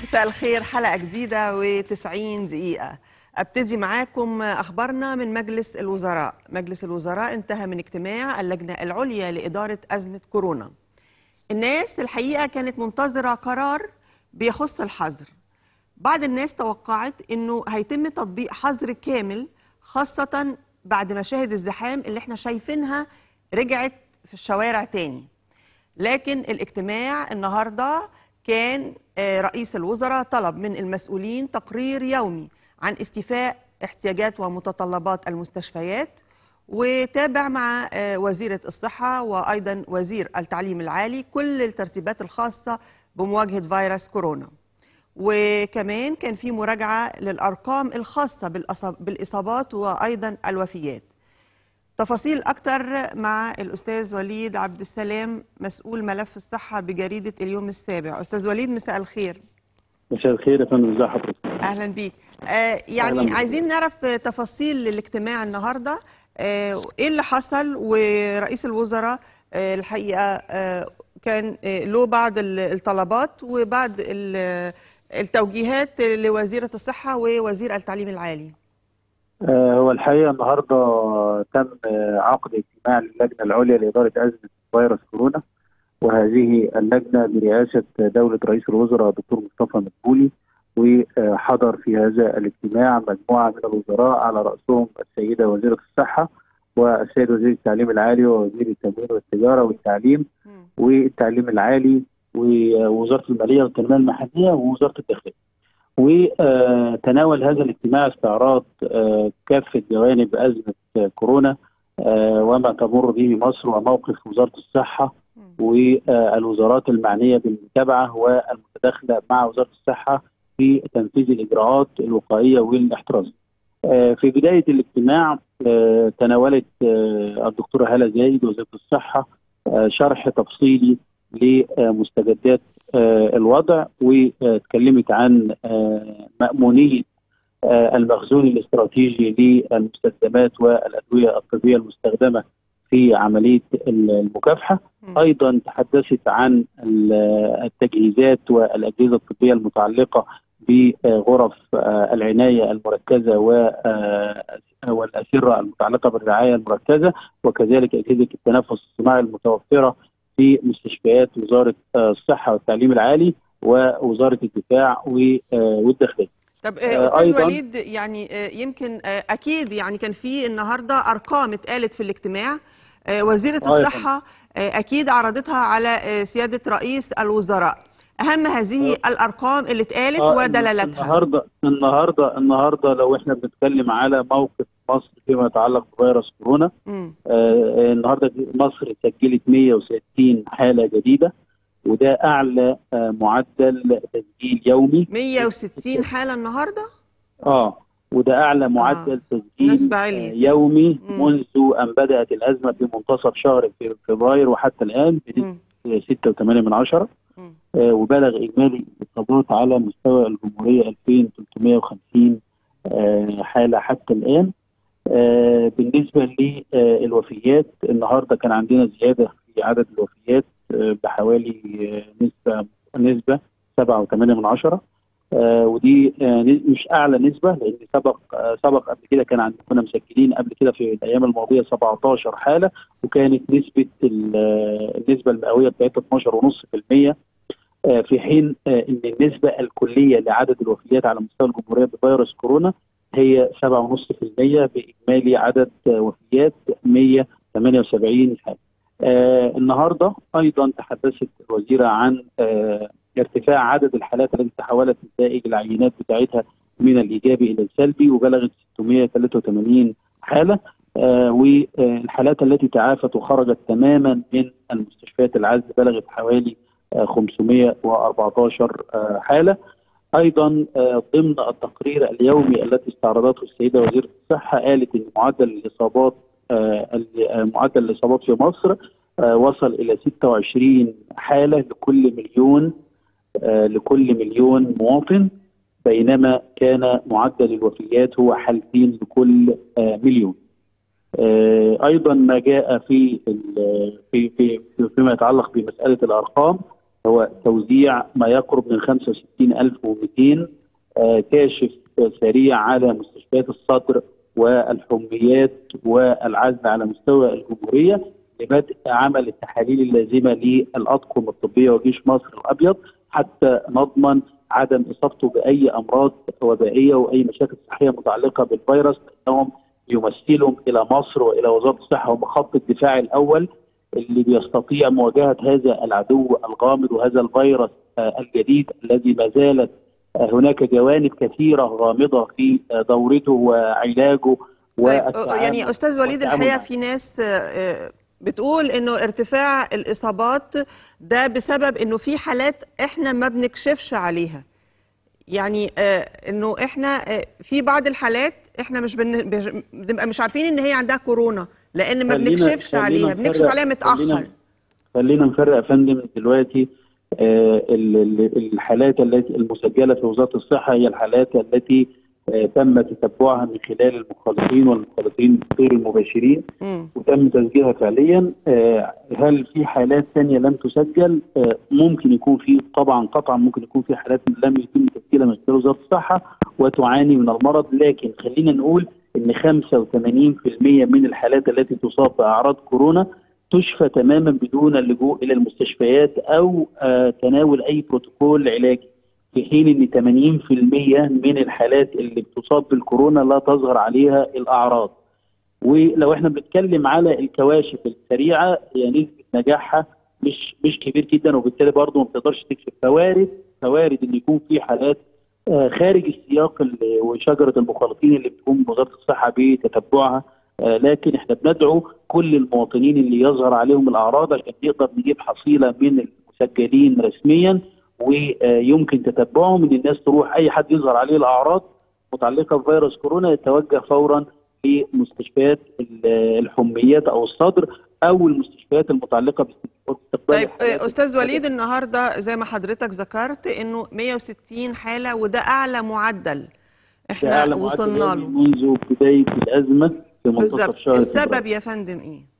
مساء الخير حلقة جديدة و90 دقيقة ابتدي معاكم اخبارنا من مجلس الوزراء مجلس الوزراء انتهى من اجتماع اللجنة العليا لإدارة أزمة كورونا الناس الحقيقة كانت منتظرة قرار بيخص الحظر بعض الناس توقعت انه هيتم تطبيق حظر كامل خاصة بعد مشاهد الزحام اللي احنا شايفينها رجعت في الشوارع تاني لكن الاجتماع النهارده كان آه، رئيس الوزراء طلب من المسؤولين تقرير يومي عن استيفاء احتياجات ومتطلبات المستشفيات وتابع مع آه، وزيرة الصحة وأيضا وزير التعليم العالي كل الترتيبات الخاصة بمواجهة فيروس كورونا وكمان كان في مراجعة للأرقام الخاصة بالأصاب- بالإصابات وأيضا الوفيات تفاصيل أكتر مع الأستاذ وليد عبد السلام مسؤول ملف الصحة بجريدة اليوم السابع أستاذ وليد مساء الخير مساء الخير يا فندم ازي حضرتك أهلا بيك آه يعني أهلاً بك. عايزين نعرف تفاصيل الاجتماع النهاردة آه إيه اللي حصل ورئيس الوزراء آه الحقيقة آه كان آه له بعض ال- الطلبات وبعض ال- التوجيهات لوزيرة الصحة ووزير التعليم العالي آه، هو الحقيقه النهارده تم آه، عقد اجتماع للجنه العليا لاداره ازمه فيروس كورونا وهذه اللجنه برئاسه دوله رئيس الوزراء الدكتور مصطفى مدبولي وحضر في هذا الاجتماع مجموعه من الوزراء على راسهم السيده وزيره الصحه والسيد وزير التعليم العالي ووزير التموين والتجاره والتعليم مم. والتعليم العالي ووزاره الماليه والتنميه المحليه ووزاره الداخليه. وتناول هذا الاجتماع استعراض آه، كافه جوانب ازمه آه، كورونا آه، وما تمر به مصر وموقف وزاره الصحه مم. والوزارات المعنيه بالمتابعه والمتداخله مع وزاره الصحه في تنفيذ الاجراءات الوقائيه والاحترازيه. آه، في بدايه الاجتماع آه، تناولت آه، الدكتوره هاله زايد وزيره الصحه آه، شرح تفصيلي لمستجدات آه، الوضع واتكلمت عن آه، مأمونية آه، المخزون الاستراتيجي للمستلزمات والأدوية الطبية المستخدمة في عملية المكافحة مم. أيضا تحدثت عن ال- التجهيزات والأجهزة الطبية المتعلقة بغرف آه، العناية المركزة و- آه، والأسرة المتعلقة بالرعاية المركزة وكذلك أجهزة التنفس الصناعي المتوفرة في مستشفيات وزارة آه، الصحة والتعليم العالي ووزارة الدفاع و- آه، والداخلية طب آه، آه، استاذ أيضاً- وليد يعني آه، يمكن آه، اكيد يعني كان في النهارده ارقام اتقالت في الاجتماع آه، وزيره آه يا الصحه آه، اكيد عرضتها على آه، سياده رئيس الوزراء اهم هذه الارقام اللي اتقالت آه، ودلالاتها النهارده النهارده النهارده لو احنا بنتكلم على موقف مصر فيما يتعلق بفيروس كورونا مم. آه، النهارده مصر سجلت 160 حاله جديده وده اعلى آه، معدل تسجيل يومي 160 حاله النهارده اه وده اعلى معدل تسجيل نسبة عالية. آه، يومي مم. منذ ان بدات الازمه في منتصف شهر في- فبراير وحتى الان بنسبه مم. 6.8 من عشرة مم. آه، وبلغ اجمالي الاصابات على مستوى الجمهوريه 2350 آه، حاله حتى الان آه، بالنسبه للوفيات النهارده كان عندنا زياده في عدد الوفيات آه، بحوالي آه، نسبه نسبه 7.8 من عشرة آه، ودي آه، ن- مش اعلى نسبه لان سبق آه، سبق قبل كده كان عندنا كنا مسجلين قبل كده في الايام الماضيه 17 حاله وكانت نسبه ال- آه، النسبه المئويه بتاعتها 12.5% آه، في حين آه، ان النسبه الكليه لعدد الوفيات على مستوى الجمهوريه بفيروس كورونا هي 7.5% باجمالي عدد آه، وفيات 178 حاله. آه النهارده ايضا تحدثت الوزيره عن آه ارتفاع عدد الحالات التي تحولت نتائج العينات بتاعتها من الايجابي الى السلبي وبلغت 683 حاله آه والحالات التي تعافت وخرجت تماما من المستشفيات العزل بلغت حوالي آه 514 آه حاله ايضا آه ضمن التقرير اليومي التي استعرضته السيده وزيره الصحه قالت ان معدل الاصابات آه ال- آه، معدل الاصابات في مصر آه وصل الى 26 حاله لكل مليون آه لكل مليون مواطن بينما كان معدل الوفيات هو حالتين لكل آه مليون. آه ايضا ما جاء في ال- في في في- فيما يتعلق بمساله الارقام هو توزيع ما يقرب من 65200 آه، كاشف سريع على مستشفيات الصدر والحميات والعزل على مستوى الجمهوريه لبدء عمل التحاليل اللازمه للاطقم الطبيه وجيش مصر الابيض حتى نضمن عدم اصابته باي امراض وبائيه واي مشاكل صحيه متعلقه بالفيروس لانهم يمثلهم الى مصر والى وزاره الصحه هم خط الدفاع الاول اللي بيستطيع مواجهه هذا العدو الغامض وهذا الفيروس آه، الجديد الذي ما زالت آه، هناك جوانب كثيره غامضه في آه، دورته وعلاجه طيب والتعامل- يعني استاذ وليد والتعامل الحقيقه معه. في ناس آه، بتقول انه ارتفاع الاصابات ده بسبب انه في حالات احنا ما بنكشفش عليها يعني آه، انه احنا آه، في بعض الحالات احنا مش بن- بج- بنبقى مش عارفين ان هي عندها كورونا لان ما خلينا- بنكشفش خلينا عليها بنكشف نفرق- عليها متاخر خلينا, خلينا نفرق يا فندم دلوقتي آه، ال- ال- الحالات التي المسجله في وزاره الصحه هي الحالات التي آه، تم تتبعها من خلال المخالطين والمخالطين غير المباشرين مم. وتم تسجيلها فعليا آه، هل في حالات ثانيه لم تسجل آه، ممكن يكون في طبعا قطعا ممكن يكون في حالات لم يتم تسجيلها من خلال وزاره الصحه وتعاني من المرض لكن خلينا نقول ان 85% من الحالات التي تصاب باعراض كورونا تشفى تماما بدون اللجوء الى المستشفيات او آه، تناول اي بروتوكول علاجي في حين ان 80% من الحالات اللي بتصاب بالكورونا لا تظهر عليها الاعراض ولو احنا بنتكلم على الكواشف السريعه هي نسبه نجاحها مش مش كبير جدا وبالتالي برضه ما بتقدرش تكشف فوارد فوارد ان يكون في حالات آه، خارج السياق اللي- وشجره المخالطين اللي بتقوم وزاره الصحه بتتبعها آه، لكن احنا بندعو كل المواطنين اللي يظهر عليهم الاعراض عشان نقدر نجيب حصيله من المسجلين رسميا ويمكن تتبعهم ان الناس تروح اي حد يظهر عليه الاعراض متعلقه بفيروس كورونا يتوجه فورا لمستشفيات ال- الحميات او الصدر او المستشفيات المتعلقه باستقبال طيب الحالات آه، استاذ وليد النهارده زي ما حضرتك ذكرت انه 160 حاله وده اعلى معدل ده احنا أعلى معدل وصلنا يومي له منذ بدايه الازمه في منتصف بالظبط شهر السبب فبراير. يا فندم ايه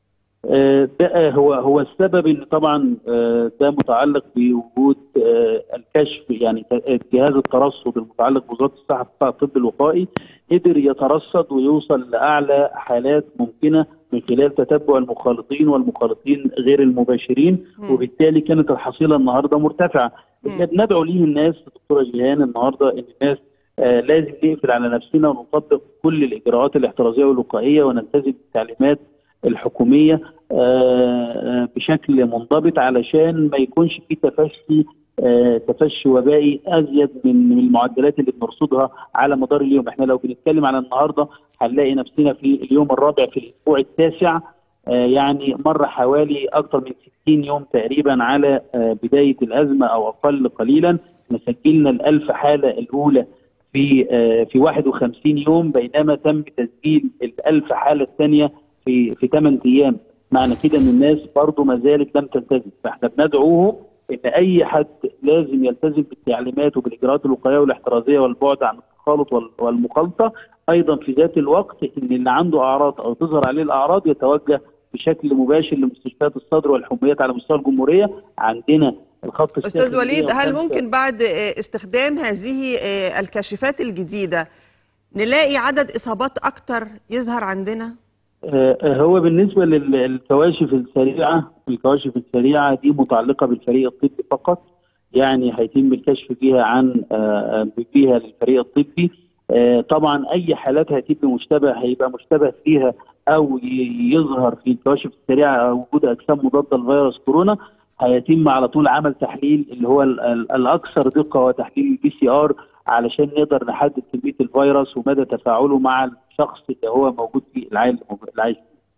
آه، ده هو هو السبب ان طبعا آه، ده متعلق بوجود آه، الكشف يعني ت- جهاز الترصد المتعلق بوزاره الصحه قطاع الطب الوقائي قدر يترصد ويوصل لاعلى حالات ممكنه من خلال تتبع المخالطين والمخالطين غير المباشرين مم. وبالتالي كانت الحصيله النهارده مرتفعه. مم. احنا بندعو ليه الناس دكتوره جيهان النهارده ان الناس آه، لازم نقفل على نفسنا ونطبق كل الاجراءات الاحترازيه والوقائيه ونلتزم بالتعليمات الحكوميه آه، آه، بشكل منضبط علشان ما يكونش في تفشي آه، تفشي وبائي ازيد من من المعدلات اللي بنرصدها على مدار اليوم احنا لو بنتكلم على النهارده هنلاقي نفسنا في اليوم الرابع في الاسبوع التاسع آه، يعني مر حوالي اكثر من 60 يوم تقريبا على آه، بدايه الازمه او اقل قليلا احنا سجلنا الألف حاله الاولى في آه، في 51 يوم بينما تم تسجيل الألف حاله الثانيه في في 8 ايام معنى كده ان الناس برضه ما زالت لم تلتزم فاحنا بندعوهم ان اي حد لازم يلتزم بالتعليمات وبالاجراءات الوقائيه والاحترازيه والبعد عن التخالط وال- والمخالطه ايضا في ذات الوقت ان اللي عنده اعراض او تظهر عليه الاعراض يتوجه بشكل مباشر لمستشفيات الصدر والحميات على مستوى الجمهوريه عندنا الخط استاذ الساخن وليد هل 105 ممكن بعد آه، استخدام هذه آه، الكاشفات الجديده نلاقي عدد اصابات اكتر يظهر عندنا آه، هو بالنسبه لل- للكواشف السريعه الكواشف السريعه دي متعلقه بالفريق الطبي فقط يعني هيتم الكشف فيها عن آه، آه، فيها للفريق الطبي آه، طبعا اي حالات هتبقى مشتبه هيبقى مشتبه فيها او ي- يظهر في الكواشف السريعه وجود اجسام مضاده لفيروس كورونا هيتم على طول عمل تحليل اللي هو ال- ال- الاكثر دقه هو تحليل البي سي ار علشان نقدر نحدد كميه الفيروس ومدى تفاعله مع الشخص اللي هو موجود في العائله العايش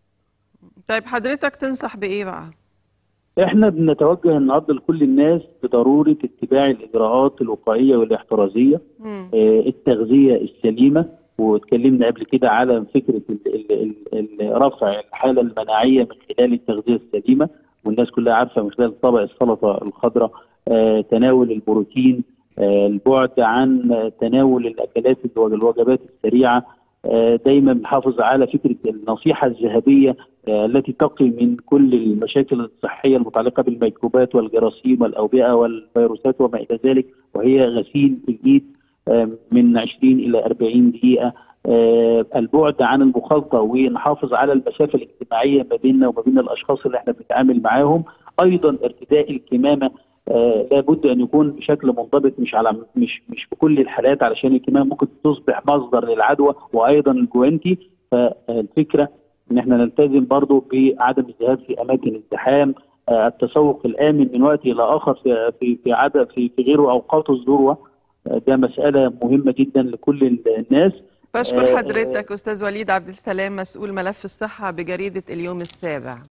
طيب حضرتك تنصح بايه بقى احنا بنتوجه النهارده لكل الناس بضروره اتباع الاجراءات الوقائيه والاحترازيه مم. آه، التغذيه السليمه واتكلمنا قبل كده على فكره ال- ال- ال- ال- رفع الحاله المناعيه من خلال التغذيه السليمه والناس كلها عارفه من خلال طبق السلطه الخضراء آه، تناول البروتين آه، البعد عن آه، تناول الاكلات الوج- الوجبات السريعه آه، دايما بنحافظ على فكره النصيحه الذهبيه التي تقي من كل المشاكل الصحيه المتعلقه بالميكروبات والجراثيم والاوبئه والفيروسات وما الى ذلك وهي غسيل الايد من 20 الى 40 دقيقه البعد عن المخالطه ونحافظ على المسافه الاجتماعيه ما بيننا وما بين الاشخاص اللي احنا بنتعامل معاهم ايضا ارتداء الكمامه آه لابد ان يكون بشكل منضبط مش على مش مش في كل الحالات علشان الكمامه ممكن تصبح مصدر للعدوى وايضا الجوانتي فالفكره ان احنا نلتزم برضه بعدم الذهاب في اماكن الزحام آه التسوق الامن من وقت الى اخر في في في عدد في, في غير اوقات الذروه آه ده مساله مهمه جدا لكل الناس بشكر حضرتك استاذ وليد عبد السلام مسؤول ملف الصحه بجريده اليوم السابع